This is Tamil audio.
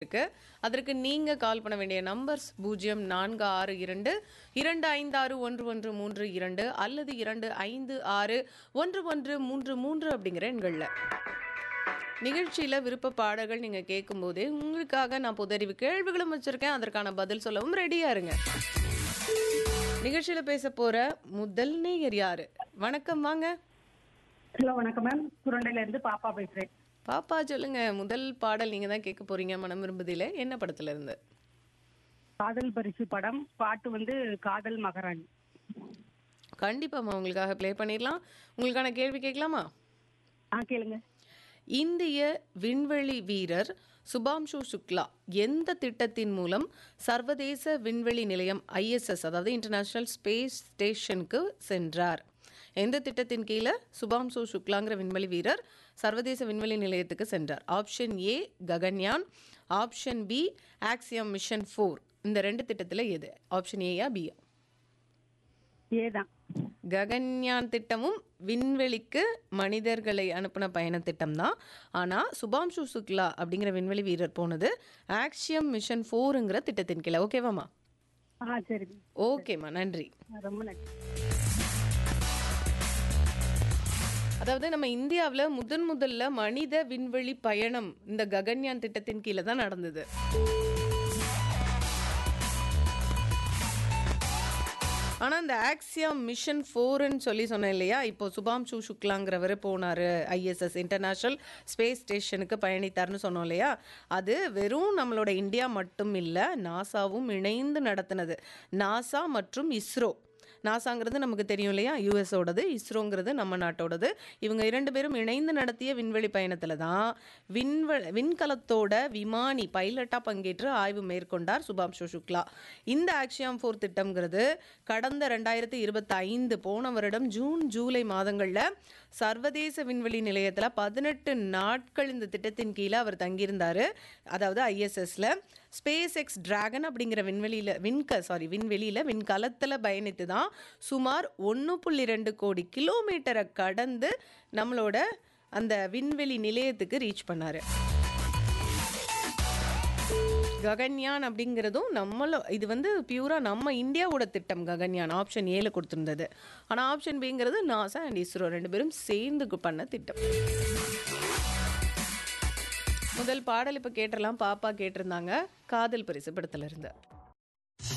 இருக்கு அதற்கு நீங்க கால் பண்ண வேண்டிய நம்பர்ஸ் பூஜ்ஜியம் நான்கு ஆறு இரண்டு இரண்டு ஐந்து ஆறு ஒன்று ஒன்று மூன்று இரண்டு அல்லது இரண்டு ஐந்து ஆறு ஒன்று ஒன்று மூன்று மூன்று அப்படிங்கிற எண்களில் நிகழ்ச்சியில் விருப்ப பாடல்கள் நீங்கள் கேட்கும்போதே உங்களுக்காக நான் புதறிவு கேள்விகளும் வச்சுருக்கேன் அதற்கான பதில் சொல்லவும் ரெடியாக இருங்க நிகழ்ச்சியில் பேச போகிற முதல் நேயர் யாரு வணக்கம் வாங்க ஹலோ வணக்கம் மேம் சுரண்டையில இருந்து பாப்பா பேசுறேன் பாப்பா சொல்லுங்க முதல் பாடல் நீங்கள் தான் கேட்க போறீங்க மனம் விரும்புதில என்ன படத்துல இருந்து காதல் பரிசு படம் பாட்டு வந்து காதல் மகாராணி கண்டிப்பாம்மா உங்களுக்காக ப்ளே பண்ணிடலாம் உங்களுக்கான கேள்வி கேட்கலாமா ஆ கேளுங்க இந்திய விண்வெளி வீரர் சுபாம்சு சுக்லா எந்த திட்டத்தின் மூலம் சர்வதேச விண்வெளி நிலையம் ஐஎஸ்எஸ் அதாவது இன்டர்நேஷனல் ஸ்பேஸ் ஸ்டேஷனுக்கு சென்றார் எந்த திட்டத்தின் கீழே சுபாம்சு சுக்லாங்கிற விண்வெளி வீரர் சர்வதேச விண்வெளி நிலையத்துக்கு சென்றார் option A Gaganyaan option B Axiom mission four இந்த ரெண்டு திட்டத்தில் எது ஆப்ஷன் ஏயா பியா ஏதான் ககன்யான் திட்டமும் விண்வெளிக்கு மனிதர்களை அனுப்பின பயண திட்டம் தான் ஆனால் சுபாம்சு சுக்லா அப்படிங்கிற விண்வெளி வீரர் போனது ஆக்சியம் மிஷன் ஃபோருங்கிற திட்டத்தின் கீழே ஓகேவாம்மா ஆ சரி ஓகேம்மா நன்றி ரொம்ப நன்றி அதாவது நம்ம இந்தியாவில் முதன் முதல்ல மனித விண்வெளி பயணம் இந்த ககன்யான் திட்டத்தின் கீழே தான் நடந்தது ஆனால் இந்த ஆக்சியம் மிஷன் ஃபோர்னு சொல்லி சொன்னேன் இல்லையா இப்போ சுபாம்சு சுக்லாங்கிறவர் போனார் ஐஎஸ்எஸ் இன்டர்நேஷ்னல் ஸ்பேஸ் ஸ்டேஷனுக்கு பயணித்தார்னு சொன்னோம் இல்லையா அது வெறும் நம்மளோட இந்தியா மட்டும் இல்லை நாசாவும் இணைந்து நடத்தினது நாசா மற்றும் இஸ்ரோ நாசாங்கிறது நமக்கு தெரியும் இல்லையா யூஎஸோடது இஸ்ரோங்கிறது நம்ம நாட்டோடது இவங்க இரண்டு பேரும் இணைந்து நடத்திய விண்வெளி பயணத்தில் தான் விண்வ விண்கலத்தோட விமானி பைலட்டாக பங்கேற்று ஆய்வு மேற்கொண்டார் சுபாம்சு சுக்லா இந்த ஆக்ஷியாம் ஃபோர் திட்டம்ங்கிறது கடந்த ரெண்டாயிரத்தி இருபத்தி ஐந்து போன வருடம் ஜூன் ஜூலை மாதங்களில் சர்வதேச விண்வெளி நிலையத்தில் பதினெட்டு நாட்கள் இந்த திட்டத்தின் கீழே அவர் தங்கியிருந்தார் அதாவது ஐஎஸ்எஸ்ல ஸ்பேஸ் எக்ஸ் டிராகன் அப்படிங்கிற விண்வெளியில் விண்க சாரி விண்வெளியில் விண்கலத்தில் பயணித்து தான் சுமார் ஒன்று புள்ளி ரெண்டு கோடி கிலோமீட்டரை கடந்து நம்மளோட அந்த விண்வெளி நிலையத்துக்கு ரீச் பண்ணார் ககன்யான் அப்படிங்கிறதும் நம்மள இது வந்து பியூரா நம்ம இந்தியாவோட திட்டம் ககன்யான் ஆப்ஷன் ஏழு கொடுத்துருந்தது ஆனால் ஆப்ஷன் பிங்கிறது நாசா அண்ட் இஸ்ரோ ரெண்டு பேரும் சேர்ந்து கு- பண்ண திட்டம் முதல் பாடல் இப்போ கேட்டலாம் பாப்பா கேட்டிருந்தாங்க காதல் பரிசு படத்துல இருந்து